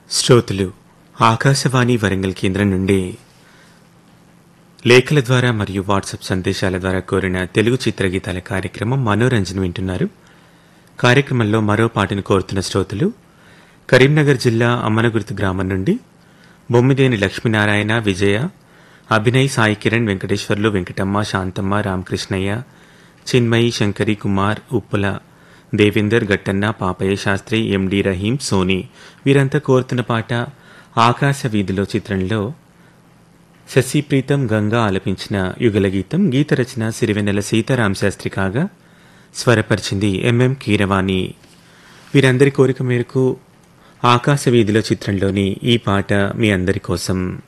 శ్రోతలు ఆకాశవాణి వరంగల్ కేంద్రం నుండి లేఖల ద్వారా మరియు వాట్సాప్ సందేశాల ద్వారా కోరిన తెలుగు చిత్రగీతాల కార్యక్రమం మనోరంజన్ వింటున్నారు కార్యక్రమంలో మరో పాటను కోరుతున్న శ్రోతలు కరీంనగర్ జిల్లా అమ్మనగుర్తు గ్రామం నుండి బొమ్మిదేని లక్ష్మీనారాయణ విజయ అభినయ్ సాయి కిరణ్ వెంకటేశ్వర్లు వెంకటమ్మ శాంతమ్మ రామకృష్ణయ్య చిన్మయి శంకరి కుమార్ ఉప్పుల దేవేందర్ గట్టన్న పాపయ్య శాస్త్రి ఎండి రహీం సోని వీరంతా కోరుతున్న పాట ఆకాశ వీధిలో చిత్రంలో శశిప్రీతం గంగా ఆలపించిన యుగల గీతం గీత రచన సిరివెన్నెల సీతారాం శాస్త్రి కాగా స్వరపరిచింది ఎంఎం కీరవాణి వీరందరి కోరిక మేరకు ఆకాశ వీధిలో చిత్రంలోని ఈ పాట మీ అందరి కోసం